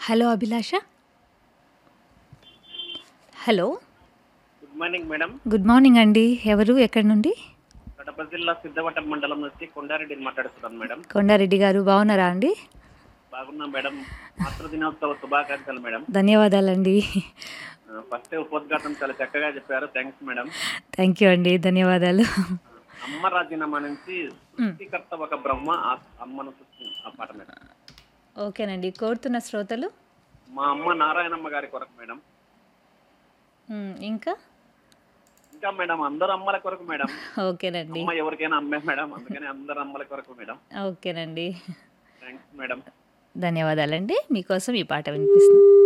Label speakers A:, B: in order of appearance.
A: hello Abhilasha hello
B: good morning madam
A: good morning అండి ఎవరు ఎక్కడి నుండి
B: కడప జిల్లా సిద్ధవటం మండలం నుంచి కొండారెడ్డిని మాట్లాడుతున్నాను మేడం
A: కొండారెడ్డి గారు బాగున్నారా అండి
B: బాగున్నాం మేడం మాతృ దినోత్సవ శుభాకాంక్షలు మేడం
A: ధన్యవాదాలండి
B: ఆ, ఫస్ట్ ఉపోద్ఘాతం చాలా చక్కగా చెప్పారు థ్యాంక్స్ మేడం
A: థ్యాంక్ యూ అండి ధన్యవాదాలు
B: అమ్మ రాజీనామా నుంచి సృష్టికర్త ఒక బ్రహ్మ ఆ అమ్మను సృష్టి ఆ పాట మేడం
A: ఓకేనండి కోరుతున్న శ్రోతలు
B: మా అమ్మ నారాయణమ్మ గారి కొరకు మేడం
A: మ్, ఇంకా
B: ఇంకా మేడం అందరు అమ్మల కొరకు మేడం
A: ఓకేనండి
B: అమ్మ ఎవరికైనా అమ్మే మేడం అందుకని అందరు అమ్మల కొరకు మేడం
A: ఓకేనండి
B: థ్యాంక్స్ మేడం
A: ధన్యవాదాలండి మీకోసం ఈ పాట వినిపిస్తుంది